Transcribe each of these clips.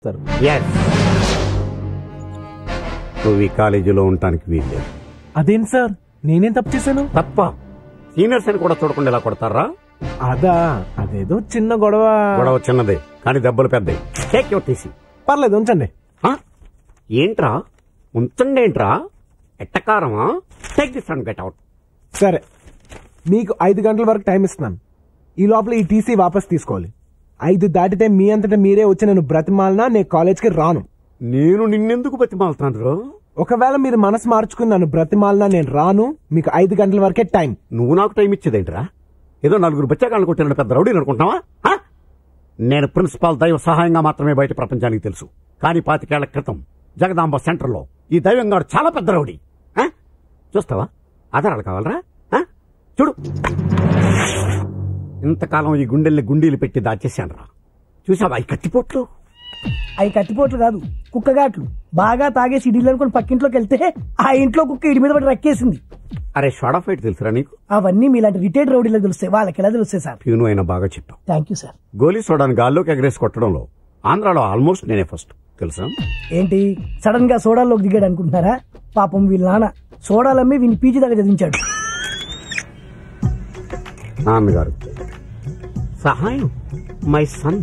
ఇస్తారు ఎస్ నువ్వు ఈ కాలేజీలో ఉండటానికి వీల్లేదు అదేంటి సార్ నేనేం తప్పు చేశాను తప్ప సీనియర్స్ అని కూడా చూడకుండా ఇలా కొడతారా అదా అదేదో చిన్న గొడవ గొడవ చిన్నదే కానీ దెబ్బలు పెద్దవి టేక్ యువర్ టీసీ పర్లేదు ఉంచండి ఏంట్రా ఉంచండి ఏంట్రా ఎట్టకారమా take this and get out సరే మీకు ఐదు గంటల వరకు టైం ఇస్తున్నాను ఈ లోపల ఈ టీసీ వాపస్ తీసుకోవాలి ఐదు దాటితే మీ అంతటా మీరే వచ్చి నేను బ్రతిమాలనా నేను కాలేజ్కి రాను నేను నిన్నెందుకు బతిమాలుతాను ఒకవేళ మీరు మనసు మార్చుకుని నన్ను బ్రతిమాలనా నేను రాను మీకు ఐదు గంటల వరకే టైం నువ్వు నాకు టైం ఇచ్చేదేంట్రా ఏదో నలుగురు బచ్చగాళ్ళు కొట్టిన పెద్ద రౌడీ అనుకుంటున్నావా ఆ? నేను ప్రిన్సిపాల్ దైవ సహాయంగా మాత్రమే బయట ప్రపంచానికి తెలుసు కానీ పాతికేళ్ల క్రితం జగదాంబ సెంటర్లో ఈ దైవం గారు చాలా పెద్ద రౌడీ ఆ? చూస్తావా ఆధారాలు కావాలరా ఆ? చూడు ఇంతకాలం ఈ గుండెల్ని గుండీలు పెట్టి దాచేశానురా చూసావా ఈ కత్తిపోట్లు అవి కత్తిపోట్లు కాదు కుక్కగాట్లు బాగా తాగేసి ఇడిలు అనుకుని పక్కింట్లోకి వెళ్తే ఆ ఇంట్లో కుక్క ఇడి మీద పడి రక్కేసింది అరే షార్ట్ ఆఫ్ ఫైట్ తెలుసురా నీకు అవన్నీ మీలాంటి రిటైర్డ్ రౌడీలకు తెలుస్తాయి వాళ్ళకి ఎలా తెలుస్తాయి సార్ ప్యూను అయినా బాగా చెప్పావు థ్యాంక్ యూ సార్ గోలీ సోడాని గాల్లోకి ఎగరేసి కొట్టడంలో ఆంధ్రాలో ఆల్మోస్ట్ నేనే ఫస్ట్ తెలుసా ఏంటి సడన్ గా సోడాల్లోకి దిగాడు అనుకుంటున్నారా పాపం వీళ్ళ నాన్న సోడాలమ్మి వీని పీజీ దాకా చదివించాడు నాన్నగారు సహాయం మై సన్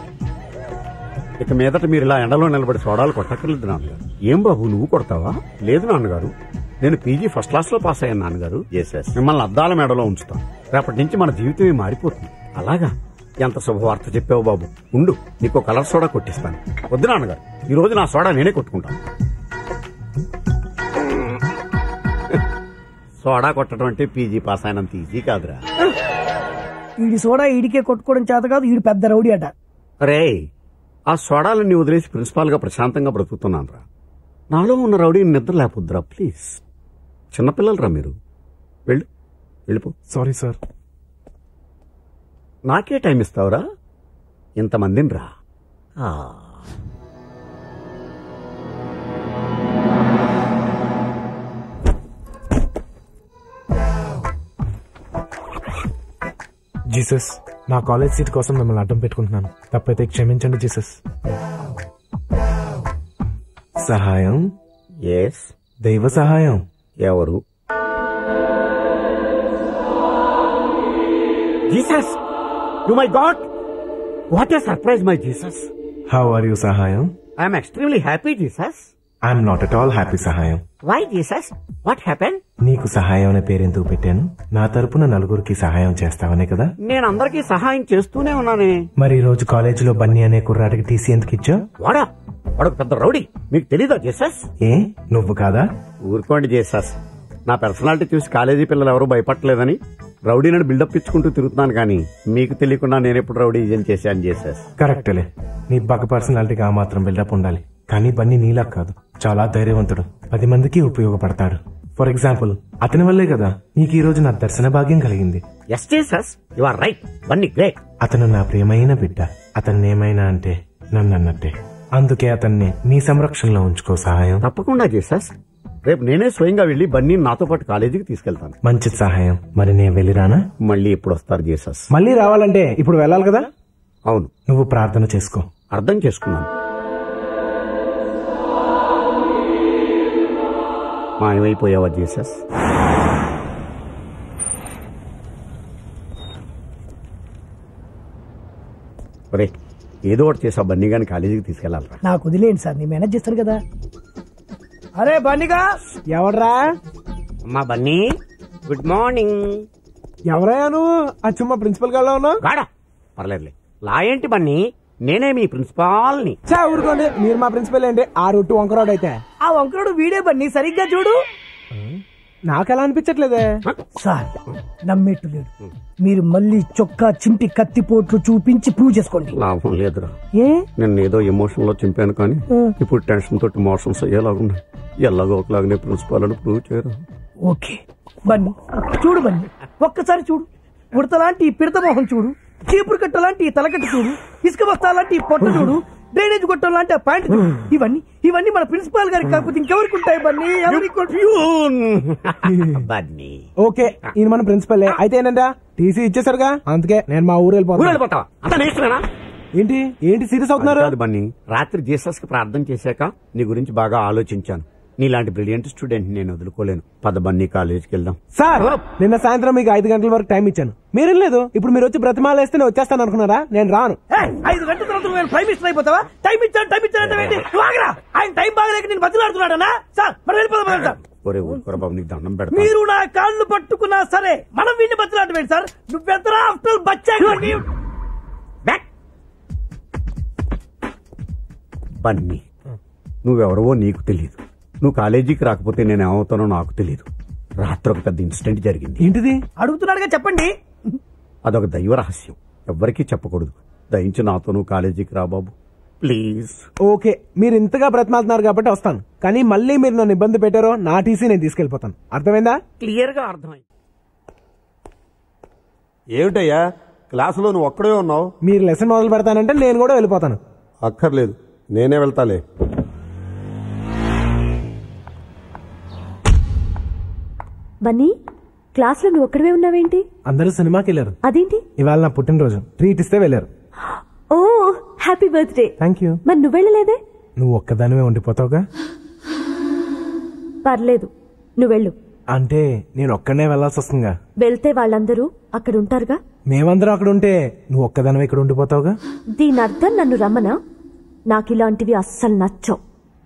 ఇక మీదట మీరు ఇలా ఎండలో నిలబడి సోడాలు కొట్టక్కర్లేదు నాన్నగారు ఏం బాబు నువ్వు కొడతావా లేదు నాన్నగారు నేను పీజీ ఫస్ట్ క్లాస్ లో పాస్ అయ్యాను నాన్నగారు మిమ్మల్ని అద్దాల మేడలో ఉంచుతాను రేపటి నుంచి మన జీవితమే మారిపోతుంది అలాగా ఎంత శుభవార్త చెప్పావు బాబు ఉండు నీకు కలర్ సోడా కొట్టిస్తాను వద్దు నాన్నగారు ఈ రోజు నా సోడా నేనే కొట్టుకుంటాను సోడా కొట్టడం అంటే పీజీ పాస్ అయినంత ఈజీ కాదురా ఈడి సోడా ఈడికే కొట్టుకోవడం చేత కాదు ఈడు పెద్ద రౌడీ అట రే ఆ సోడాలన్నీ వదిలేసి ప్రిన్సిపాల్ గా ప్రశాంతంగా బ్రతుకుతున్నాను రా నాలో ఉన్న రౌడీని నిద్ర లేపొద్దురా ప్లీజ్ చిన్నపిల్లలరా మీరు వెళ్ళు వెళ్ళిపో సారీ సార్ నాకే టైం ఇస్తావురా ఇంతమందిని రా ఆ. జీసస్ నా కాలేజ్ సీట్ కోసం మిమ్మల్ని అడ్డం పెట్టుకుంటున్నాను తప్పైతే క్షమించండి జీసస్ సహాయం ఎస్ దైవ సహాయం ఎవరు Jesus you my God what a surprise my Jesus how are you సహాయం I'm extremely happy Jesus I'm not at all happy సహాయం వై జీసస్ వాట్ హ్యాపెన్ నీకు సహాయం అనే పేరెందుకు పెట్టాను నా తరపున నలుగురికి సహాయం చేస్తావనే కదా నేను అందరికీ సహాయం చేస్తూనే ఉన్నానే మరి ఈ రోజు కాలేజీలో బన్నీ అనే కుర్రాడికి టీసీ ఎందుకు ఇచ్చావు వాడా వాడు పెద్ద రౌడీ మీకు తెలీదా జీసస్ ఏ నువ్వు కాదా ఊరుకోండి జీసస్ నా పర్సనాలిటీ చూసి కాలేజీ పిల్లలు ఎవరు భయపడలేదని రౌడీని బిల్డప్ ఇచ్చుకుంటూ తిరుగుతున్నాను కానీ మీకు తెలియకుండా నేను ఎప్పుడు రౌడీ ఏం చేశాను జీసస్ కరెక్టలే నీ బగ పర్సనాలిటీకి ఆ మాత్రం బిల్డప్ ఉండాలి కానీ బన్నీ నీలా కాదు చాలా ధైర్యవంతుడు పది మందికి ఉపయోగపడతాడు ఫర్ ఎగ్జాంపుల్ అతని వల్లే కదా నీకు ఈ రోజు నా దర్శన భాగ్యం కలిగింది yes Jesus you are right వన్నీ గ్రేట్ అతను నా ప్రియమైన బిడ్డ అతన్ని ఏమైనా అంటే నన్ను అన్నట్టే అందుకే అతన్ని నీ సంరక్షణలో ఉంచుకో సహాయం తప్పకుండా జీసస్ రేపు నేనే స్వయంగా వెళ్లి బన్నీ నాతో పాటు కాలేజీకి తీసుకెళ్తాను మంచి సహాయం మరి నేను వెళ్ళిరానా మళ్ళీ ఎప్పుడు వస్తారు జీసస్ మళ్ళీ రావాలంటే ఇప్పుడు వెళ్ళాలి కదా అవును నువ్వు ప్రార్థన చేసుకో అర్థం చేసుకున్నాను మాయమైపోయావా జీసస్ ఒరే ఏదో ఒకటి చేసా బన్నీ గాని కాలేజీకి తీసుకెళ్లాలరా నాకు వదిలేయండి సార్ నేను మేనేజ్ చేస్తాను కదా అరే బండిగా ఎవడ్రా అమ్మా బన్నీ గుడ్ మార్నింగ్ ఎవరయ్యా నువ్వు అచ్చుమ్మ ప్రిన్సిపల్ గాలో ఉన్నావు గాడా పర్లేదులే లా ఏంటి బన్నీ నేనే మీ ప్రిన్సిపాల్ని చా ఊరుకోండి మీరు మా ప్రిన్సిపల్ ఏంటి ఆ రొట్టు వంకరోడ్ అయితే ఆ వంకరుడు వీడే బండి సరిగ్గా చూడు నాకెలా అనిపించట్లేదే సార్ నమ్మేట్టు లేడు మీరు మళ్ళీ చొక్కా చింపి కత్తిపోట్లు చూపించి ప్రూవ్ చేసుకోండి లాభం లేదురా ఏ నిన్న ఏదో ఎమోషన్ లో చింపాను కానీ ఉం. ఇప్పుడు టెన్షన్ తోటి మోషన్స్ అయ్యేలాగున్నాయి ఎలాగో ఒకలాగానే ప్రిన్సిపాల్ అని ప్రూవ్ చేయరు ఓకే బన్నీ చూడు బన్నీ ఒక్కసారి చూడు ఉడతలాంటి ఈ పిడత మొహం చూడు చీపురు కట్ట లాంటి ఈ తలకట్ట చూడు ఇసుక బస్తా లాంటి ఈ పొట్ట చూడు డ్రైనేజ్ గొట్టం లాంటి ఆ ప్యాంట్ చూడు ఇవన్నీ ఇవన్నీ మన ప్రిన్సిపాల్ గారికి కాకపోతే ఇంకెవరికి ఉంటాయి బన్నీ ఎవరికి బన్నీ ఓకే ఈయన మన ప్రిన్సిపల్ అయితే ఏంటంట టీసీ ఇచ్చేసారుగా అందుకే నేను మా ఊరు ఊరు వెళ్ళిపోతాను వెళ్ళిపోతావా అంత నేర్చుకున్నా ఏంటి ఏంటి సీరియస్ అది అవుతున్నారు కాదు బన్నీ రాత్రి జీసస్ కి ప్రార్థన చేశాక నీ గురించి బాగా ఆలోచించాను నీలాంటి బ్రిలియంట్ స్టూడెంట్ నేను వదులుకోలేను పద బన్నీ కాలేజీకి వెళ్దాం సార్ నిన్న సాయంత్రం మీకు ఐదు గంటల వరకు టైం ఇచ్చాను మీరేం లేదు ఇప్పుడు మీరు వచ్చి బ్రతిమాల వేస్తే నేను వచ్చేస్తాను అనుకున్నారా నేను రాను ఏయ్, ఐదు గంటల తర్వాత నువ్వు ప్రైమ్ మినిస్టర్ అయిపోతావా టైం ఇచ్చాను టైం ఇచ్చాను ఏంటి నువ్వు ఆగరా ఆయన టైం బాగలేక నేను బతిలాడుతున్నాడనా సార్ మనం వెళ్ళిపోదాం పదండి సార్ ఒరే ఊరుకోరా బాబు నీకు దండం పెడతా మీరు నా కాళ్ళు పట్టుకున్నా సరే మనం వీడిని బతిలాడమేంటి సార్ నువ్వెంతరా ఆఫ్టర్ బచ్చా బ్యాక్ బన్నీ నువ్వెవరవో నీకు తెలియదు నువ్వు కాలేజీకి రాకపోతే నేను ఏమవుతానో నాకు తెలియదు రాత్రి ఒక పెద్ద ఇన్సిడెంట్ జరిగింది ఏంటిది అడుగుతున్నాడుగా చెప్పండి అదొక దైవ రహస్యం ఎవ్వరికీ చెప్పకూడదు దయించి నాతో నువ్వు కాలేజీకి రా బాబు ప్లీజ్ ఓకే మీరు ఇంతగా బ్రతిమాలుతున్నారు కాబట్టి వస్తాను కానీ మళ్ళీ మీరు నన్ను ఇబ్బంది పెట్టారో నా టీసీ నేను తీసుకెళ్లిపోతాను అర్థమైందా క్లియర్ గా అర్థమైంది ఏమిటయ్యా క్లాసులో నువ్వు ఒక్కడే ఉన్నావు మీరు లెసన్ మొదలు పెడతానంటే నేను కూడా వెళ్ళిపోతాను అక్కర్లేదు నేనే వెళ్తాలే బన్నీ క్లాస్లో నువ్వు ఒక్కడవే ఉన్నావేంటి అందరూ సినిమాకి వెళ్ళారు అదేంటి ఇవాళ నా పుట్టినరోజు ట్రీట్ ఇస్తే వెళ్ళారు oh happy birthday thank you మరి నువ్వు వెళ్ళలేదే నువ్వు ఒక్కదానివే ఉండిపోతావుగా పర్లేదు నువ్వు వెళ్ళు అంటే నేను ఒక్కడనే వెళ్ళాల్సి వస్తుందిగా వెళ్తే వాళ్ళందరూ అక్కడ ఉంటారుగా మేమందరం అక్కడ ఉంటే నువ్వు ఒక్కదానివే ఇక్కడ ఉండిపోతావుగా దీని అర్థం నన్ను రమ్మనా నాకు ఇలాంటివి అస్సలు నచ్చవు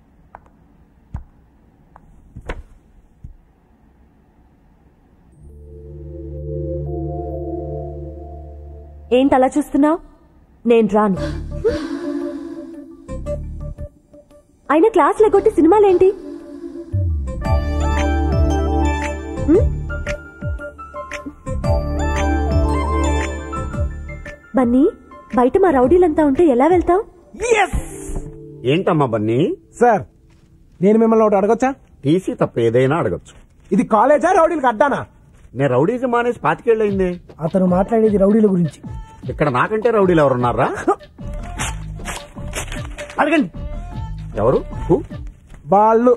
ఏంటి అలా చూస్తున్నావు నేను రాను అయినా క్లాస్ లేకొట్టి సినిమాలేంటి హ్మ్? బన్నీ బయట మా రౌడీలంతా ఉంటే ఎలా వెళ్తావు ఏంటమ్మా బన్నీ సార్ నేను మిమ్మల్ని ఒకటి అడగొచ్చా టీసీ తప్ప ఏదైనా అడగచ్చు ఇది కాలేజా రౌడీలకు అడ్డానా నేను రౌడీజం మానేసి పాతికేళ్ళయింది అతను మాట్లాడేది రౌడీల గురించి ఇక్కడ నాకంటే రౌడీలు ఎవరున్నారా అడగండి ఎవరు హూ? వాళ్ళు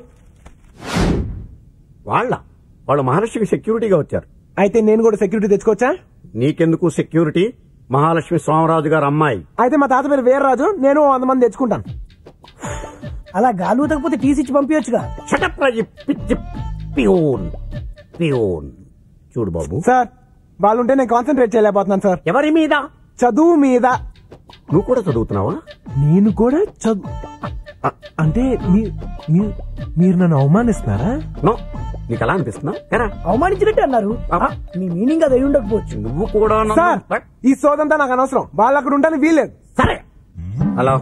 వాళ్ళ వాళ్ళు మహాలక్ష్మికి సెక్యూరిటీగా వచ్చారు అయితే నేను కూడా సెక్యూరిటీ తెచ్చుకోవచ్చా నీకెందుకు సెక్యూరిటీ మహాలక్ష్మి సోమరాజు గారు అమ్మాయి అయితే మా తాత పేరు వీర్రాజు నేను వంద మంది తెచ్చుకుంటాను అలా గాలి ఊతకపోతే టీసీ ఇచ్చి పంపించచ్చుగా షటప్ రా, ఈ పిచ్చి ప్యూన్ ప్యూన్ చూడు బాబు సార్ వాళ్ళు ఉంటే నేను కాన్సన్ట్రేట్ చేయలేకపోతున్నాను సార్ ఎవరి మీద చదువు మీద నువ్వు కూడా చదువుతున్నావా నేను కూడా చదువు అ- అంటే మీ- మీ- మీరు నన్ను అవమానిస్తున్నారా నో నీకు ఎలా అనిపిస్తున్నా ఎరా అవమానించినట్టే అన్నారు ఆ, మీ మీనింగ్ అది అయి ఉండకపోవచ్చు నువ్వు కూడా నన్ను- సార్ బట్ ఈ సోదంతా నాకు అనవసరం వాళ్ళు అక్కడ ఉంటాను వీల్లేదు సరే హలో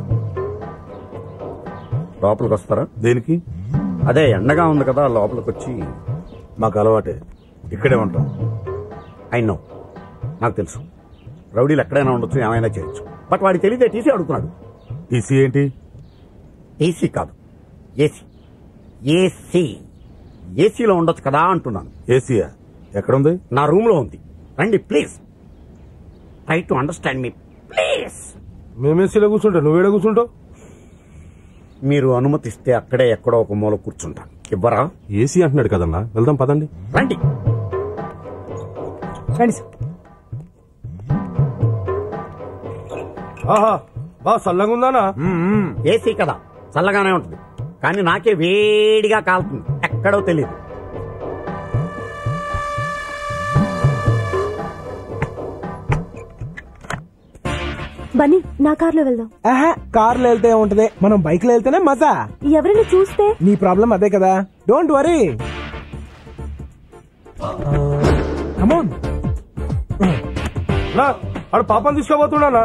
లోపలికి వస్తారా దేనికి అదే ఎండగా ఉంది కదా లోపలికి వచ్చి మాకు అలవాటే ఇక్కడే ఉంటాం ఐ నో నాకు తెలుసు రౌడీలు ఎక్కడైనా ఉండొచ్చు ఏమైనా చేయొచ్చు బట్ వాడికి తెలియదే టీసీ అడుగుతున్నాడు టీసీ ఏంటి ఏసీ కాదు ఏసీ ఏసీ ఏసీలో ఉండొచ్చు కదా అంటున్నాను ఏసీయా ఎక్కడుంది నా రూమ్ లో ఉంది రండి please try to understand me please మేము ఏసీలో కూర్చుంటా నువ్వేడ కూర్చుంటావు మీరు అనుమతిస్తే అక్కడే ఎక్కడో ఒక మూల కూర్చుంటాను ఇవ్వరా ఏసీ అంటున్నాడు కదన్నా వెళ్దాం పదండి రండి రండి సార్ ఆహా బా సల్లంగా ఉందానా ఏసీ కదా చల్లగానే ఉంటుంది కానీ నాకే వేడిగా కాలుతుంది ఎక్కడో తెలియదు బన్నీ నా కార్లో వెళ్దాం ఆహా కార్లో వెళ్తే ఉంటది మనం బైక్ లో వెళ్తేనే మజా ఎవరైనా చూస్తే నీ ప్రాబ్లం అదే కదా డోంట్ వరీ కమోన్ ఆడు పాపం తీసుకోబోతున్నానా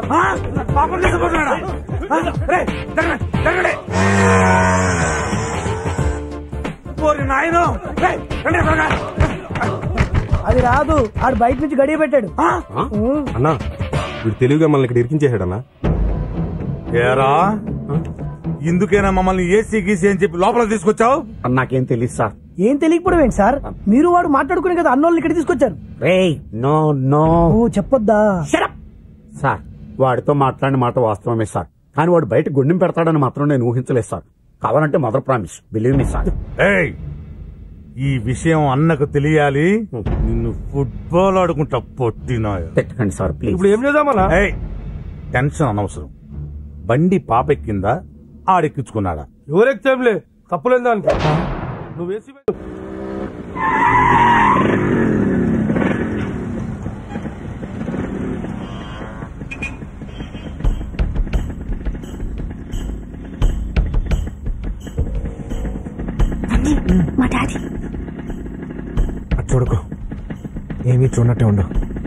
అది రాదు ఆడు బయట నుంచి గడియ పెట్టాడు అన్నా వీడు తెలివిగా మనల్ని ఇక్కడ ఇరికించేసాడన్నా ఏరా ఇందుకేనా మమ్మల్ని ఏసీ గీసీ అని చెప్పి లోపల తీసుకొచ్చావు అని నాకేం తెలియదు సార్ ఏం తెలియకపోవడం ఏంటి సార్ మీరు వాడు మాట్లాడుకునే కదా అన్నోళ్ళని ఇక్కడ తీసుకొచ్చారు రే నో నో ఓ చెప్పొద్దా సార్ వాడితో మాట్లాడిన మాట వాస్తవమే సార్ కానీ వాడు బయట గుండెం పెడతాడని మాత్రం నేను ఊహించలేదు సార్ కావాలంటే mother promise believe me sir ఏయ్ ఈ విషయం అన్నకు తెలియాలి నిన్ను ఫుట్బాల్ ఆడుకుంటా పొట్టినాయ పెట్టకండి సార్ ప్లీజ్ ఇప్పుడు ఏం చేద్దామన్నా ఏయ్ టెన్షన్ అనవసరం బండి పాపెక్కిందా ఆడెక్కించుకున్నాడా ఎవరెక్కేంలే తప్పులేదు దానికి నువ్వు వేసి మా డాడీ అది చూడకు ఏమీ చూడనట్టే ఉండు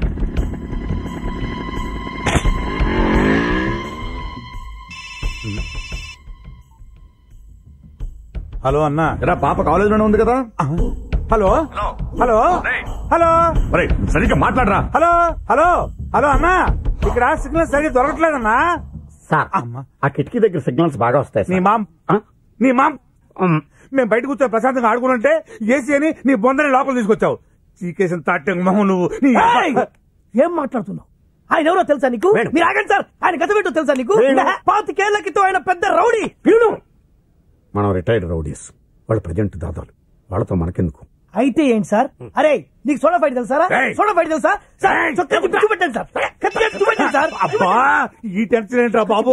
హలో అన్నా ఎరా పాప కాలేజీలోనే ఉంది కదా హలో హలో హలో ఒరేయ్, నువ్వు సరిగ్గా మాట్లాడరా హలో హలో హలో అన్నా ఇక్కడ సిగ్నల్ సరిగ్గా దొరకట్లేదన్నా సార్ అమ్మా. ఆ కిటికీ దగ్గర సిగ్నల్స్ బాగా వస్తాయి నీ సార్. మామ్ ఆ? నీ మామ్ మేము బయట కూర్చొని ప్రశాంతంగా ఆడుకుంటుంటే ఏసీ అని నీ బొందని లోపల తీసుకొచ్చావు చీకేసిన తాటే మొహం నువ్వు నీ ఏయ్! ఏం మాట్లాడుతున్నావు ఆయన ఎవరో తెలుసా నీకు వేణు. మీరు ఆగండి సార్ ఆయన గత పెట్టు తెలుసా నీకు వేణు. పాతికేళ్ల క్రితం ఆయన పెద్ద రౌడీ పిలును. మనం రిటైర్డ్ రౌడీస్ వాళ్ళు ప్రజెంట్ దాదాలు వాళ్ళతో మనకెందుకు అయితే ఏంటి సార్ అరే నీకు సోడా ఫైట్ తెలుసారా ఏయ్! సోడా ఫైట్ తెలుసా సార్ ఏయ్! చొక్కా తిప్పి చూపెట్టండి సార్ కత్తిగా చూపెట్టండి సార్ అబ్బా ఈ టెన్షన్ ఏంట్రా బాబు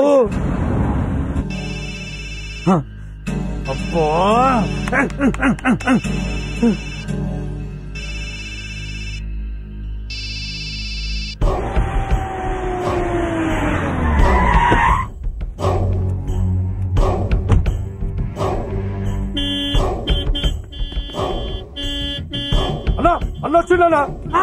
అబ్బా అన్నా అన్న వచ్చిందన్నా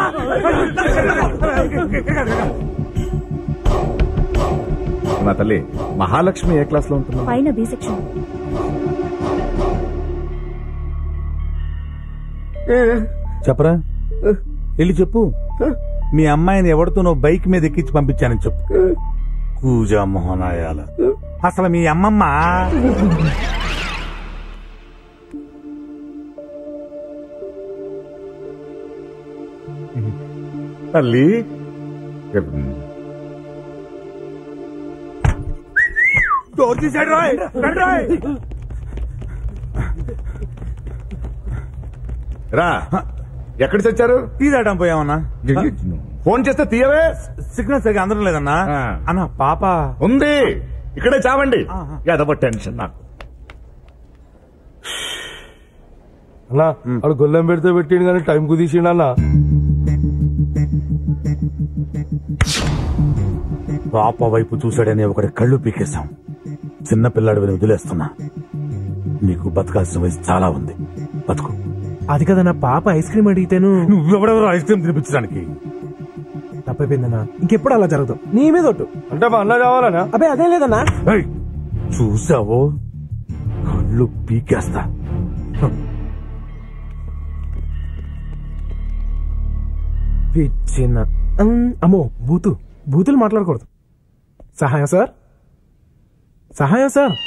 నా తల్లి మహాలక్ష్మి ఏ క్లాస్ లో ఉంటున్నా పైన బి సెక్షన్ చెప్పరా వెళ్ళి చెప్పు మీ అమ్మాయిని ఎవరితో నువ్వు బైక్ మీద ఎక్కించి పంపించానని చెప్పు కూజా మోహనాయాల అసలు మీ అమ్మమ్మ తల్లి డోర్ తీసాడు రాయ్ రండి రాయ్. రా ఎక్కడ చచ్చారు టీ తాగడం పోయామన్నా ఫోన్ చేస్తే తీయవే సిగ్నల్ సరిగా అందడం లేదన్నా ఆ. అన్న పాప ఉంది ఇక్కడే చావండి ఆహా. ఎదవ టెన్షన్ నాకు అన్నా అడు గొల్లెం పెడితే పెట్టిండు కానీ టైం కుదిసిండు అన్న పాప వైపు చూశాడని ఒకటి కళ్ళు పీకేశాం చిన్న పిల్లాడు వదిలేస్తున్నా నీకు బతకాల్సిన వయసు చాలా ఉంది బతుకు అది కదా నా పాప ఐస్ క్రీమ్ అడిగితేను నువ్వెవడెవరో ఐస్ క్రీమ్ తినిపించడానికి తప్పైపోయిందన్నా ఇంకెప్పుడు అలా జరగదు నీ మీద ఒట్టు అంటే మా అన్న కావాలనా అబ్బే అదే లేదన్నా ఏయ్, చూసావో కళ్ళు పీకేస్తా పిచ్చిన ఉమ్, అమ్మో బూతు బూతులు మాట్లాడకూడదు సహాయం సార్ సహాయం సార్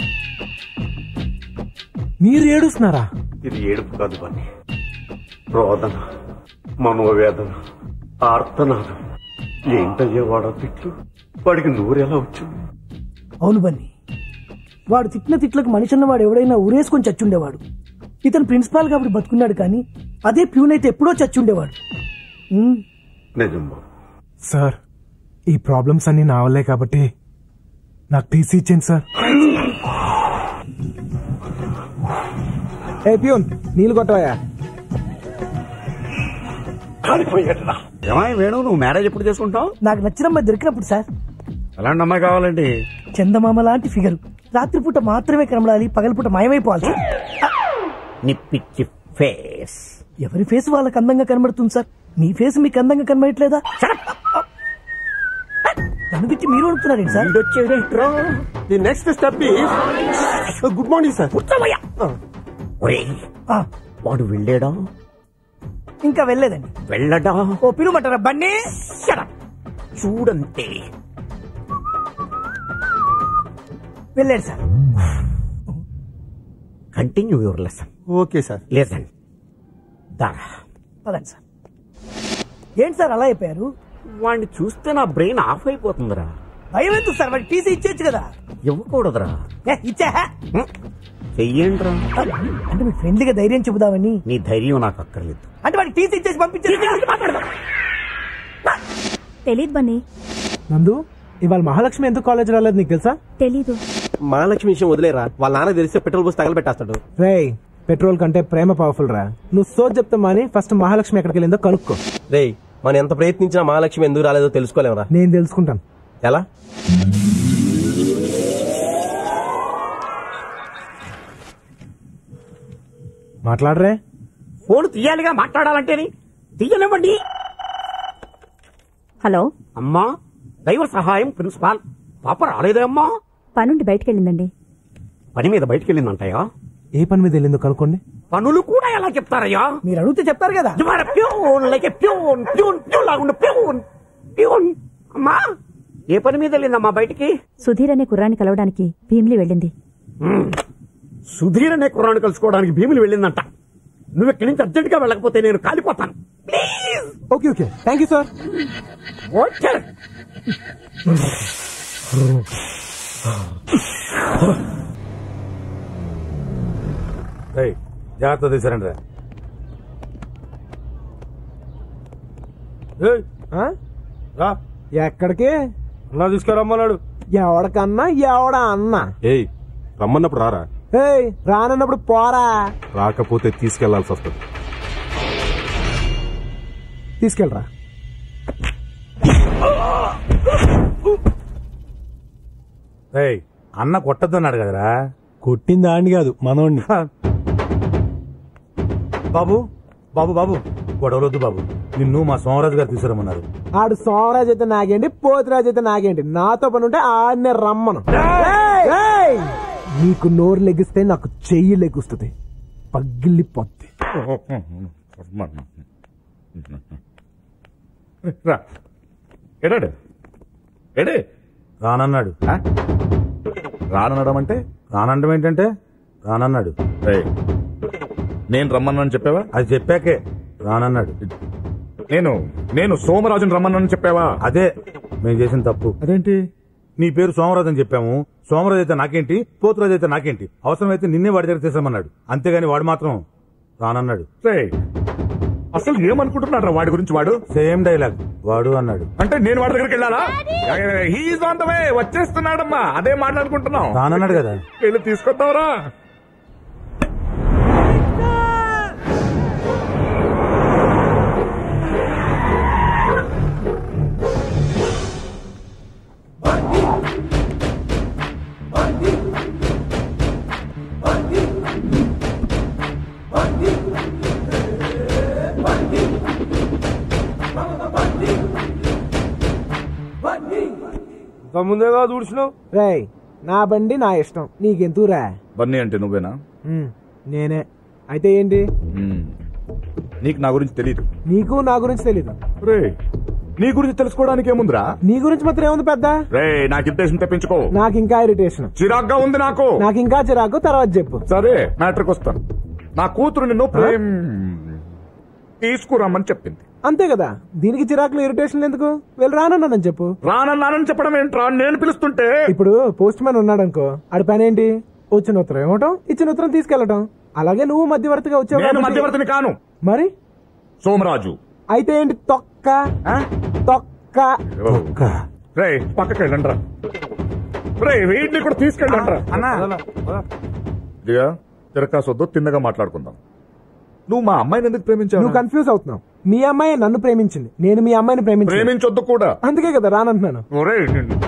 మీరు ఏడుస్తున్నారా ఇది ఏడుపు కాదు బన్నీ రోదన మనోవేదన ఆర్తనాదం ఏంటయ్యా వాడో తిట్లు వాడికి నూరెలా వచ్చింది అవును బన్ని వాడు తిట్టిన తిట్లకు మనిషి అన్నవాడు ఎవడైనా ఊరేసుకొని చచ్చుండేవాడు ఇతను ప్రిన్సిపాల్ కాబట్టి బతుకున్నాడు కానీ అదే ప్యూన్ అయితే ఎప్పుడో చచ్చుండేవాడు ఉమ్, నిజం బాబు సార్ ఈ ప్రాబ్లమ్స్ అన్ని నా వల్లే కాబట్టి నాకు టీసీ ఇచ్చింది సార్ ఏ ప్యూన్ నీళ్ళు కొట్టవయ్యా ఏమాయి వేణు నువ్వు మ్యారేజ్ ఎప్పుడు చేసుకుంటావు నాకు నచ్చిన అమ్మాయి దొరికినప్పుడు సార్ ఎలాంటి అమ్మాయి కావాలండి చందమామ లాంటి ఫిగర్ రాత్రిపూట మాత్రమే కనబడాలి పగలపూట మాయమైపోవాలి నీ పిచ్చి ఫేస్ ఎవరి ఫేస్ వాళ్ళకి అందంగా కనబడుతుంది సార్ మీ ఫేస్ మీకు అందంగా కనబడట్లేదా నన్ను తిట్టి మీరు అడుగుతున్నారేంటి sir the next step good morning sir ఒరేయ్, ఆ, వాడు వెళ్ళాడా ఇంకా వెళ్ళలేదండి వెళ్ళడా ఓ పిలుమంటారా బండి Shut up. చూడంతే వెళ్ళాడు sir continue your lesson okay sir lesson దారా పదండి సార్ ఏంటి సార్ అలా అయిపోయారు వాడిని చూస్తే నా బ్రెయిన్ ఆఫ్ అయిపోతుందిరా భయం ఎందుకు సార్ వాడి టీసీ ఇచ్చేచ్చు కదా ఇవ్వకూడదురా ఏ, ఇచ్చా హ్మ్. చెయ్యండిరా అంటే మీకు ఫ్రెండ్లీగా ధైర్యం చెబుదామని నీ ధైర్యం నాకు అక్కర్లేదు అంటే వాడికి టీసీ ఇచ్చేసి పంపించారు తెలీదు బన్నీ నందు ఇవాళ మహాలక్ష్మి ఎందుకు కాలేజ్ రాలేదు నీకు తెలుసా తెలీదు మహాలక్ష్మి విషయం వదిలేరా వాళ్ళ నాన్న తెలిస్తే పెట్రోల్ పోసి తగలబెట్టేస్తాడు రేయ్ పెట్రోల్ కంటే ప్రేమ పవర్ఫుల్ రా నువ్వు సోచ్ చెప్తా మాని ఫస్ట్ మహాలక్ష్మి ఎక్కడికి వెళ్ళిందో కనుక్కో రేయ్ మనం ఎంత ప్రయత్నించినా మహాలక్ష్మి ఎందుకు రాలేదో తెలుసుకోలేమరా నేను తెలుసుకుంటాను ఎలా మాట్లాడరే ఫోన్ తీయాలిగా మాట్లాడాలంటేని తీయనివ్వండి హలో అమ్మా డ్రైవర్ సహాయం ప్రిన్సిపాల్ పాప రాలేదే అమ్మా పనుండి బయటకెళ్ళిందండి పని మీద బయటికి వెళ్ళిందంటయ్యా ఏ పని మీద వెళ్ళిందో కనుక్కోండి పనులు కూడా ఎలా చెప్తారయ్యా మీరు అడిగితే చెప్తారు కదా You are a peon, like a peon, peon, peon లాగుండే peon, peon. అమ్మా ఏ పని మీద వెళ్ళిందమ్మా బయటికి సుధీర్ అనే కుర్రాన్ని కలవడానికి భీమిలి వెళ్ళింది మ్మ్. సుధీర్ అనే కుర్రాన్ని కలుసుకోవడానికి భీములు వెళ్ళిందంట నువ్వు ఇక్కడి నుంచి అర్జెంట్ గా వెళ్ళకపోతే నేను కాలిపోతాను please okay okay thank you sir okay రేయ్, జాగ్రత్త తీసారండి రా ఏయ్, రా ఎక్కడికి అన్నా తీసుకురమ్మన్నాడు ఎవడకన్నా ఎవడ అన్నా ఏయ్ రమ్మన్నప్పుడు రారా ఏయ్ రానన్నప్పుడు పోరా రాకపోతే తీసుకెళ్లాల్సి వస్తుంది తీసుకెళ్ళరా రేయ్, అన్న కొట్టద్దన్నాడు కదరా కొట్టింది ఆడిని కాదు మనోడిని బాబు బాబు బాబు గొడవలొద్దు బాబు నిన్ను మా సోమరాజు గారు తీసుకురమ్మన్నారు ఆడు సోమరాజ్ అయితే నాగేంటి పోతురాజ్ అయితే నాగేంటి నాతో పని ఉంటే ఆడనే రమ్మను ఏయ్! నీకు నోరు లెగిస్తే నాకు చెయ్యి లెగుస్తుంది పగిలిపోద్ది రా ఎడాడు ఎడే రానన్నాడు ఆ? రాననడం అంటే రానండం ఏంటంటే రానన్నాడు ఏయ్, నేను రమ్మన్నాను చెప్పావా అది చెప్పాకే రానన్నాడు నేను నేను సోమరాజుని రమ్మన్నాను చెప్పావా అదే మేము చేసిన తప్పు అదేంటి నీ పేరు సోమరాజు అని చెప్పాము సోమరాజు అయితే నాకేంటి పోతురాజు అయితే నాకేంటి అవసరమైతే నిన్నే వాడి దగ్గర తీసామన్నాడు అంతేగాని వాడు మాత్రం రానన్నాడు రేయ్, అసలు ఏమనుకుంటున్నాడు వాడి గురించి వాడు సేమ్ డైలాగ్ వాడు అన్నాడు అంటే నేను వాడి దగ్గరికి వెళ్ళాలా హీజ్ ఆన్ ద వే వచ్చేస్తున్నాడమ్మా అదే మాట్లాడుకుంటున్నాం రానన్నాడు కదా వెళ్ళి తీసుకొద్దావరా ఇంత ముందే కాదు ఊడ్చినావు రేయ్ నా బండి నా ఇష్టం నీకెంతూరా బన్నీ అంటే నువ్వేనా నేనే అయితే ఏంటి మ్మ్. నీకు నా గురించి తెలియదు నీకు నా గురించి తెలీదు రే నీ గురించి తెలుసుకోవడానికి ఏముందిరా నీ గురించి మాత్రం ఏముంది పెద్ద రే నాకు ఇంటేషన్ తెప్పించుకో నాకు ఇంకా ఇరిటేషన్ చిరాగ్గా ఉంది నాకు నాకు ఇంకా చిరాకు తర్వాత చెప్పు సరే మ్యాటర్కి వస్తాను నా కూతురు నిన్ను ప్రేమ్ తీసుకురమ్మని చెప్పింది అంతే కదా దీనికి చిరాకులు ఇరిటేషన్ ఎందుకు వెళ్ళి రానన్నానని చెప్పు రానన్నానని చెప్పడం ఏంట్రా నేను పిలుస్తుంటే ఇప్పుడు పోస్ట్ మ్యాన్ ఉన్నాడు అనుకో ఆడి పని ఏంటి వచ్చిన ఉత్తరం ఇవ్వటం ఇచ్చిన ఉత్తరం తీసుకెళ్లటం అలాగే నువ్వు మధ్యవర్తిగా వచ్చావు నేను కాబట్టి- మధ్యవర్తిని కాను మరి సోమరాజు అయితే ఏంటి తొక్క ఆ? తొక్క రే పక్కకి వెళ్ళండి రా రే వీటిని కూడా తీసుకెళ్ళండి రా అన్నా ఇదిగా తిరకాసొద్దు తిన్నగా మాట్లాడుకుందాం నువ్వు మా అమ్మాయిని ఎందుకు ప్రేమించావు నువ్వు కన్ఫ్యూజ్ అవుతున్నావు మీ అమ్మాయి నన్ను ప్రేమించింది నేను మీ అమ్మాయిని ప్రేమించింది ప్రేమించొద్దు కూడా అందుకే కదా రానంటున్నాను ఒరేయ్ నిన్ను-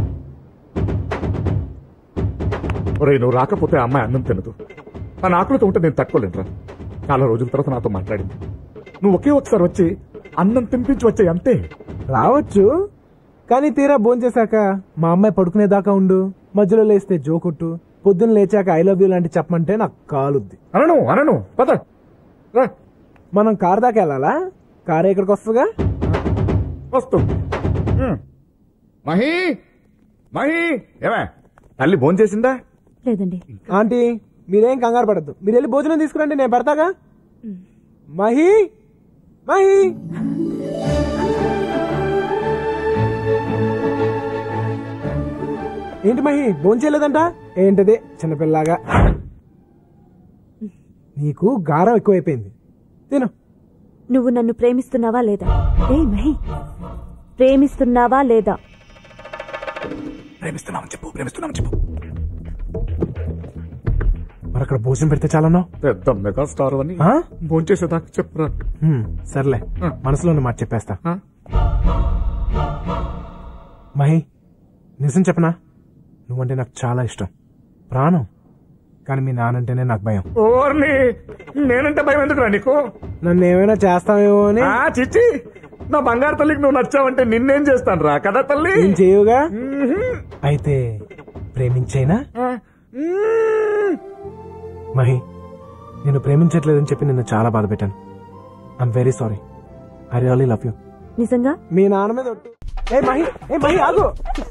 ఒరేయ్ నువ్వు రాకపోతే ఆ అమ్మాయి అన్నం తినదు నా ఆకలితో ఉంటే నేను తట్టుకోలేనురా చాలా రోజుల తర్వాత నాతో మాట్లాడింది నువ్వు ఒకే ఒకసారి వచ్చి అన్నం తినిపించి వచ్చాయి అంతే రావచ్చు కానీ తీరా భోంచేశాక మా అమ్మాయి పడుకునేదాకా ఉండు మధ్యలో లేస్తే జోకొట్టు పొద్దున్న లేచాక ఐ లవ్ యూ లాంటి చెప్పమంటే నాకు కాలుద్ది అనను అనను పద రా మనం కార్ దాకా వెళ్ళాలా కార్ ఇక్కడికి వస్తుందిగా వస్తుంది హ్మ్. మహి మహి ఏమే తల్లి భోంచేసిందా లేదండి ఆంటీ మీరేం కంగారు పడద్దు మీరు వెళ్ళి భోజనం తీసుకురండి నేను పెడతాగా మహి మహి ఏంటి మహి భోంచేయలేదంట ఏంటది చిన్నపిల్లగా నీకు గారం ఎక్కువైపోయింది తిను నువ్వు నన్ను ప్రేమిస్తున్నావా లేదా ఏ మహి ప్రేమిస్తున్నావా లేదా ప్రేమిస్తున్నామని చెప్పు ప్రేమిస్తున్నామని చెప్పు మరి అక్కడ భోజనం పెడితే చాలన్నావు పెద్ద మెగా స్టార్ అని ఆ? భోంచేసేదాకా చెప్పురా హ్మ్, సర్లే మనసులో ఉన్న మాట చెప్పేస్తా ఆ? మహి నిజం చెప్పనా నువ్వంటే నాకు చాలా ఇష్టం ప్రాణం కానీ మీ నానంటేనే నాకు భయం ఓర్ని నేనంటే భయం ఎందుకురా నీకు నన్ను ఏమైనా చేస్తావేమో అని ఆ చిచ్చి నా బంగారు తల్లికి నువ్వు నచ్చావంటే నిన్నేం చేస్తాను రా కదా తల్లి నేను చేయవుగా అయితే ప్రేమించైనా ఆ, మ్మ్. మహి నేను ప్రేమించట్లేదని చెప్పి నిన్ను చాలా బాధ పెట్టాను I'm very sorry I really love you నిజంగా మీ నాన్న మీద ఒట్టు. ఏ మహి ఏ మహి ఆగు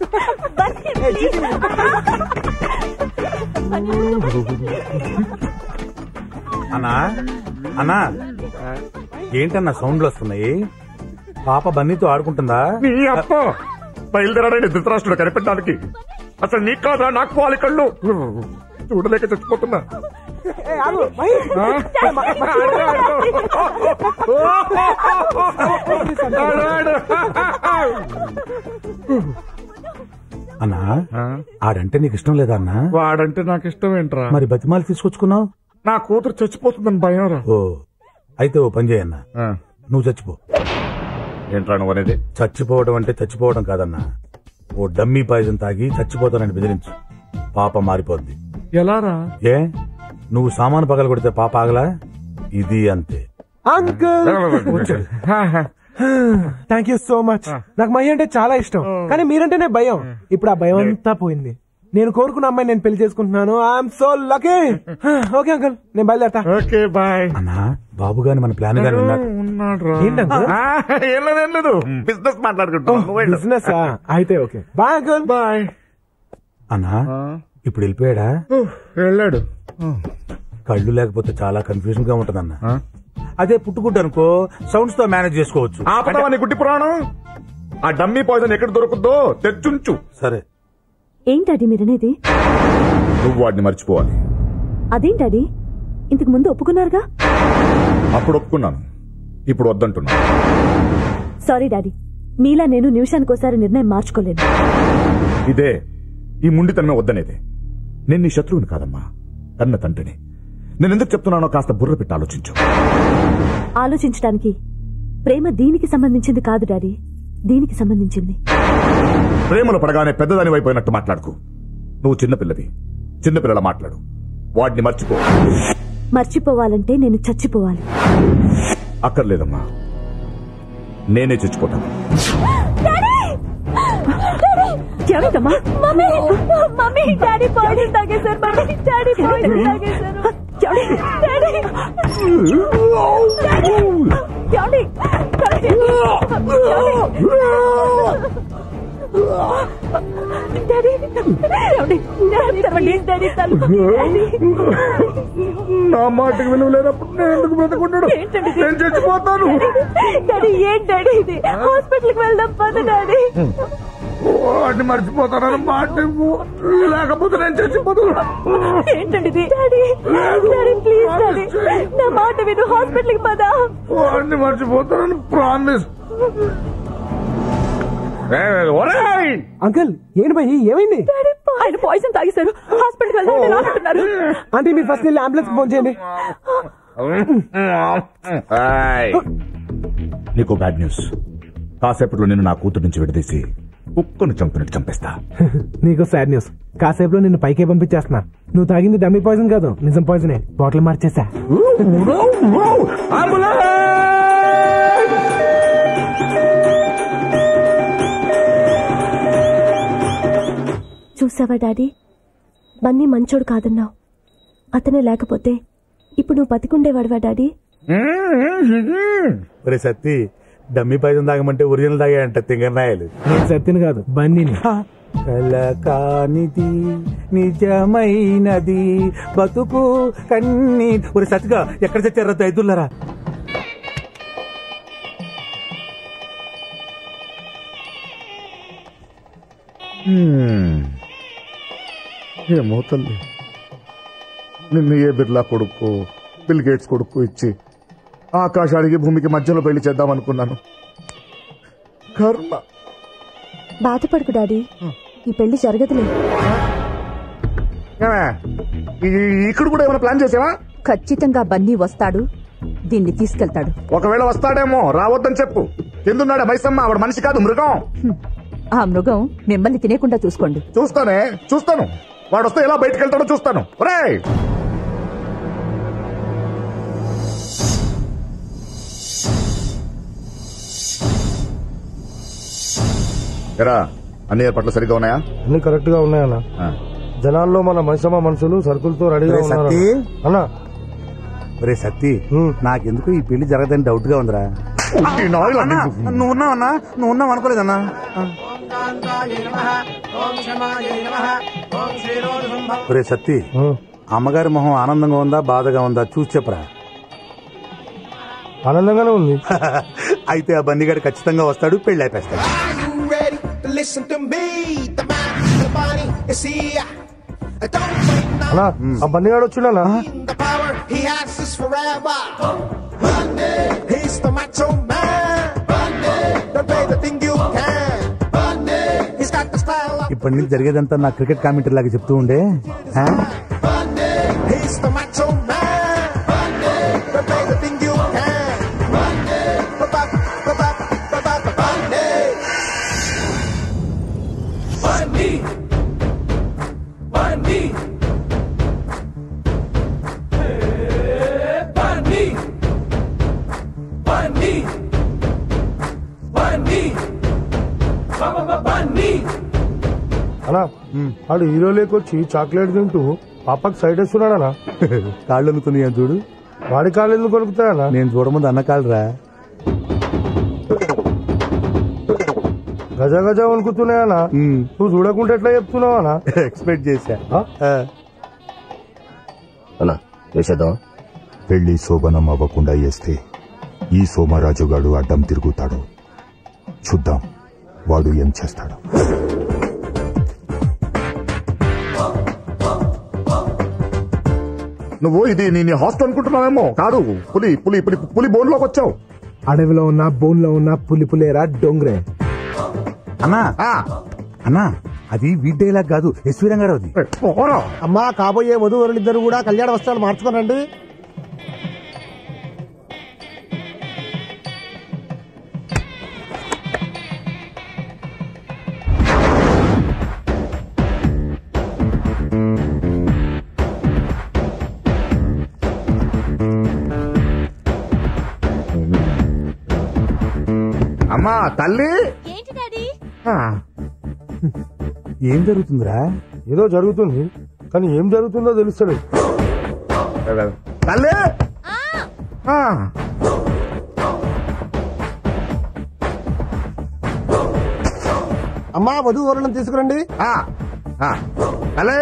అన్నా అన్నా ఏంటన్నా సౌండ్లు వస్తున్నాయి పాప బన్నీతో ఆడుకుంటుందా నీ అప్ప బయలుదేరాడండి ధృతరాష్ట్రుడు కనిపెట్టడానికి అసలు నీకు కాదా నాకు వాలి కళ్ళు చూడలేక చచ్చిపోతున్నా ఆ? ఆడు, ఆడు. ఆడు, ఆడు. అన్నా ఆ? ఆడంటే నీకు ఇష్టం లేదా అన్నా వాడంటే నాకు ఇష్టం ఏంట్రా మరి బతిమాలు తీసుకొచ్చుకున్నావు నా కూతురు చచ్చిపోతుందని భయం రా ఓ అయితే ఓ పని చేయన్నా నువ్వు చచ్చిపో ఏంట్రా నువ్వు అనేది చచ్చిపోవడం అంటే చచ్చిపోవడం కాదన్నా ఓ డమ్మీ పాయిజన్ తాగి చచ్చిపోతానని బెదిరించు పాప మారిపోద్ది ఎలా రా ఏ నువ్వు సామాను పగల కొడితే పాప ఆగలా ఇది అంతే uncle thank you so much నాకు మహి అంటే చాలా ఇష్టం కానీ మీరంటేనే భయం ఇప్పుడు ఆ భయం అంతా పోయింది నేను కోరుకున్న అమ్మాయి నేను పెళ్లి చేసుకుంటున్నాను I'm so lucky okay uncle నేను బయలుదేరతా ఓకే బాయ్ అన్నా బాబు గాని మన ప్లాన్ గాని విన్నాడు ఉన్నాడు రా ఏంటి అంకుల్ ఏం లేదు ఏం లేదు బిజినెస్ మాట్లాడుకుంటున్నాను బిజినెస్ అయితే ఓకే బాయ్ అంకుల్ బాయ్ అన్నా ఇప్పుడు వెళ్ళిపోయాడా వెళ్ళాడు కళ్ళు లేకపోతే చాలా కన్ఫ్యూజన్ గా ఉంటదన్నా అదే పుట్టుకుంటు అనుకో సౌండ్స్ తో మేనేజ్ చేసుకోవచ్చు ఆపదామా నీ గుడ్డి పురాణం ఆ డమ్మీ పాయిజన్ ఎక్కడ దొరుకుద్దో తెచ్చుంచు సరే ఏంటది మీరనేది నువ్వు వాడిని మర్చిపోవాలి అదేంటది ఇంతకు ముందు ఒప్పుకున్నారుగా అప్పుడు ఒప్పుకున్నాను ఇప్పుడు వద్దంటున్నా సారీ డాడీ మీలా నేను నిమిషానికోసారి నిర్ణయం మార్చుకోలేను ఇదే ఈ ముండితనమే వద్దనేదే నేను నీ శత్రువుని కాదమ్మా కన్న తండ్రిని నేను ఎందుకు చెప్తున్నానో కాస్త బుర్ర పెట్టి ఆలోచించు ఆలోచించడానికి ప్రేమ దీనికి సంబంధించింది కాదు డాడీ దీనికి సంబంధించింది ప్రేమలో పడగానే పెద్దదాని అయిపోయినట్టు మాట్లాడుకు నువ్వు చిన్నపిల్లవి చిన్నపిల్లల మాట్లాడు వాడిని మర్చిపో మర్చిపోవాలంటే నేను చచ్చిపోవాలి అక్కర్లేదమ్మా నేనే చచ్చిపోతాను ఏమిటమ్మా మమ్మీ మమ్మీ డాడీ పాయిజన్ తాగేశారు మమ్మీ డాడీ పాయిజన్ తాగేశారు daddy daddy daddy daddy daddy daddy తలుపు నా మాటకు విలువ లేనప్పుడు నేను ఎందుకు బ్రతకుంటాడు ఏంటండి ఇది? నేను చచ్చిపోతాను డాడీ ఏంటి డాడీ ఇది హాస్పిటల్కి వెళ్దాం పద డాడీ వాడిని మర్చిపోతానని మాట ఇవ్వు. లేకపోతే నేను చచ్చిపోతాను ఏంటండి ఇది డాడీ డాడీ ప్లీజ్ డాడీ నా మాట విను హాస్పిటల్కి పద వాడిని మర్చిపోతానని ప్రామిస్ అంకుల్ ఏంటి భయ్ ఏమైంది డాడీ ఆయన పాయిజన్ తాగేశారు హాస్పిటల్కి వెళ్దాం అంటున్నారు అంటే మీరు ఫస్ట్ వెళ్ళి అంబులెన్స్ ఫోన్ చేయండి నీకు బ్యాడ్ న్యూస్ కాసేపట్లో నేను నా కూతురు నుంచి విడదీసి కుక్కను చంపినట్టు చంపేస్తా నీకు సాడ్ న్యూస్ కాసేపులో నిన్ను పైకే పంపించేస్తున్నా నువ్వు తాగింది డమ్మీ పాయిజన్ కాదు నిజం పాయిజనే బాటిల్ మార్చేసా చూసావా డాడీ బన్నీ మంచోడు కాదన్నావు అతనే లేకపోతే ఇప్పుడు నువ్వు బతికుండేవాడువా డాడీ ఒరే సత్తి డమ్మీ పాయిజన్ తాగమంటే ఒరిజినల్ తాగాయంట తింగనాయలు నేను సత్యని కాదు బన్నీని కల కానిది నిజమైనది బతుకు కన్ని ఒరే సత్తిగా ఎక్కడ చచ్చారా దైదులరా ఏమో తల్లి నిన్ను ఏ బిర్లా కొడుకు బిల్ గేట్స్ కొడుకు ఇచ్చి ఆకాశానికి భూమికి మధ్యలో పెళ్లి చేద్దాం అనుకున్నాను కర్మ బాధపడకు డాడీ ఈ పెళ్లి జరగదులే ఏమే, ఈ- ఇక్కడ కూడా ఏమైనా ప్లాన్ చేసావా ఖచ్చితంగా బన్నీ వస్తాడు దీన్ని తీసుకెళ్తాడు ఒకవేళ వస్తాడేమో రావద్దని చెప్పు కిందున్నాడు మైసమ్మ ఆవిడ మనిషి కాదు మృగం ఆ మృగం మిమ్మల్ని తినేకుండా చూసుకోండి చూస్తానే చూస్తాను వాడు వస్తే ఎలా బయటకు వెళ్తాడో చూస్తాను ఒరేయ్ ఎరా అన్ని ఏర్పాట్లు సరిగ్గా ఉన్నాయా అన్ని కరెక్ట్ గా ఉన్నాయన్న ఆ. జనాల్లో మన మనిషమ్మ మనుషులు సరుకులతో రెడీగా ఒరే ఉన్నారు సత్తి. అన్న రే సత్తి నాకెందుకు ఈ పెళ్లి జరగదని డౌట్ గా ఉందిరా ఈ నాయలు అన్ని- నువ్వు ఉన్నావన్నా నువ్వు ఉన్నావు అనుకోలేదన్నా రే సత్తి అమ్మగారి మొహం ఆనందంగా ఉందా బాధగా ఉందా చూసి చెప్పరా ఆనందంగానే ఉంది అయితే ఆ బండిగాడు ఖచ్చితంగా వస్తాడు పెళ్లి అయిపోతాడు you ready to listen to me? The man, the body is here. Don't wait now. అన్నా ఆ బండిగాడు వచ్చిండనా The power he has is forever. Monday, he's the macho man. Monday, don't play the thing you can. Monday, he's got the style of. ఇప్పటి నుంచి జరిగేదంతా నా cricket commentary లాగా చెప్తూ ఉండే ఆ? Monday, he's the macho man. Monday, don't play the thing you can. Monday, ba-ba, ba-ba, ba-ba, ba- Monday. Monday. Monday. Bunny! Bunny! Bunny! Bunny! అన్నా ఆడు hero లేకొచ్చి chocolate తింటూ పాపకి సైడ్ వేస్తున్నాడనా కాళ్ళు అందుకున్నాయి చూడు వాడి కాళ్ళు ఎందుకు కొనుకుతాయన్నా నేను చూడముందు అన్న కాళ్ళరా గజ గజ వణుకుతున్నాయనా నువ్వు చూడకుంటే ఎట్లా చెప్తున్నావనా ఎక్స్పెక్ట్ చేశా అన్నా వేసేద్దాం పెళ్లి శోభనం అవ్వకుండా చేస్తే ఈ సోమరాజుగాడు అడ్డం తిరుగుతాడు చూద్దాం వాడు ఏం చేస్తాడు నువ్వు ఇది నీ నీ హాస్టల్ అనుకుంటున్నావేమో కాదు పులి పులి పులి పులి బోన్లోకి వచ్చావు అడవిలో ఉన్న బోన్లో ఉన్న పులి పులేరా డొంగ్రే అన్నా అన్నా అది వీడ్డేలా కాదు ఎస్వీ రంగారావు అమ్మా కాబోయే వధువరులిద్దరు కూడా కళ్యాణ వస్త్రాలు మార్చుకోనండి అమ్మా తల్లి ఆ, ఏం జరుగుతుందిరా ఏదో జరుగుతుంది కానీ ఏం జరుగుతుందో తెలుస్తలేదు తల్లి ఆ. అమ్మా వధువరులను తీసుకురండి ఆ, ఆ. తల్లి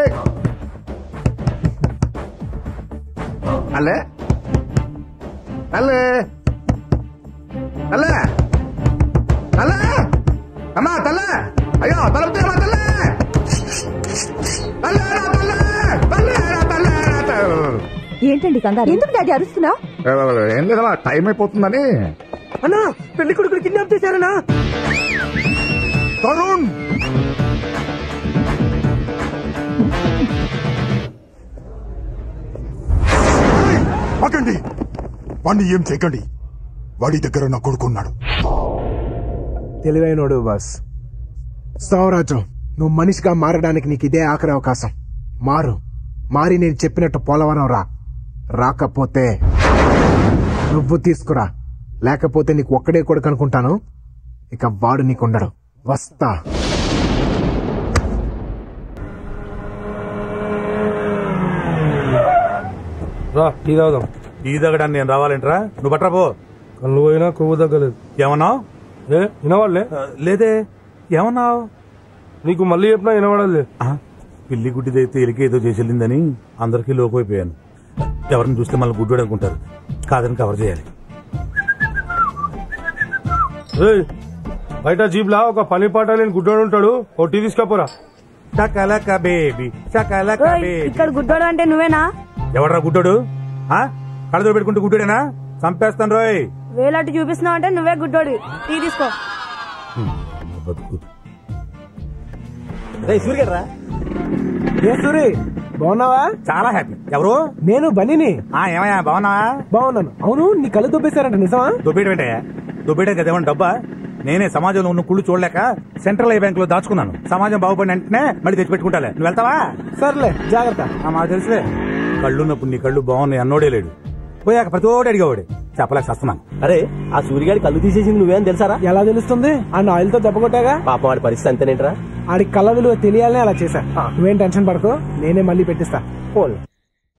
తల్లి తల్లి తల్లి తల్లి అమ్మా తల్లి అయ్యో తలుపుతే అమ్మా తల్లి తల్లి రా తల్లి తల్లి రా తల్లి రా తల్లి. ఏంటండి కంగారు ఎందుకు డాడీ అరుస్తున్నా ఏం లేదమ్మా టైం అయిపోతుందని అన్నా పెళ్లి కొడుకుని కిడ్నాప్ చేశారనా తరుణ్ ఆగండి వాణ్ణి ఏం చేయకండి వాడి దగ్గర నా కొడుకున్నాడు తెలివైనోడు బాస్ సౌరాజం నువ్వు మనిషిగా మారడానికి నీకు ఇదే ఆఖరి అవకాశం మారు మారి నేను చెప్పినట్టు పోలవరం రా రాకపోతే నువ్వు తీసుకురా లేకపోతే నీకు ఒక్కడే కొడుకు అనుకుంటాను ఇక వాడు నీకుండడు వస్తా రా టీ తాగుదాం ఈ దగ్గడానికి నేను రావాలంటరా నువ్వు బట్రా పో కళ్ళు పోయినా కొవ్వు తగ్గలేదు ఏమన్నావు ఏ వినవాళ్ళే లేదే ఏమన్నావు నీకు మళ్ళీ చెప్పినా వినవాడలే పిల్లి గుడ్డిదైతే ఎలికి ఏదో చేసి వెళ్ళిందని అందరికీ లోకైపోయాను ఎవరిని చూస్తే మళ్ళీ గుడ్డోడు అనుకుంటారు కాదని కవర్ చేయాలి ఏయ్, బయట జీప్ లా ఒక పని పాట లేని గుడ్డోడు ఉంటాడు ఓ టీ తీసుకపోరా షకలక బేబీ షకలక బేబీ ఇక్కడ గుడ్డోడు అంటే నువ్వేనా ఎవడరా గుడ్డోడు ఆ కళ్ళతో పెట్టుకుంటే గుడ్డోడేనా చంపేస్తాను రోయ్ వేలట్టు చూపిస్తున్నావు అంటే నువ్వే గుడ్డోడి టీ తీసుకో బతుకు రే సూర్యగడ్రా ఏ సూరి బాగున్నావా చాలా హ్యాపీ ఎవరు నేను బన్నీని ఆ ఏమయ్యా బాగున్నావా బాగున్నాను అవును నీ కళ్ళు దొబ్బేశారంట నిజమా దుబ్బేయడం ఏంటయ్యా దుబ్బేయడం కదా ఏమన్నా డబ్బా నేనే సమాజంలో ఉన్న కుళ్ళు చూడలేక సెంట్రల్ ఐ బ్యాంక్ లో దాచుకున్నాను సమాజం బాగుపడిన వెంటనే మళ్ళీ తెచ్చి పెట్టుకుంటాలే నువ్వు వెళ్తావా సర్లే జాగ్రత్త ఆ, మాకు తెలుసులే కళ్ళున్నప్పుడు నీ కళ్ళు బాగున్నాయి అన్నోడే లేడు పోయాక ప్రతి ఓడి అడిగేవాడు చెప్పలేక వస్తున్నాను అరే ఆ సూర్యగాడి కళ్ళు తీసేసింది నువ్వేం తెలుసారా ఎలా తెలుస్తుంది ఆ ఆయిల్ తో దెబ్బ కొట్టాగా పాపం వాడి పరిస్థితి అంతేనేంట్రా ఆడి కళ్ళ విలువ తెలియాలనే అలా చేశా నువ్వేం టెన్షన్ పడకు నేనే మళ్ళీ పెట్టిస్తా ఫోన్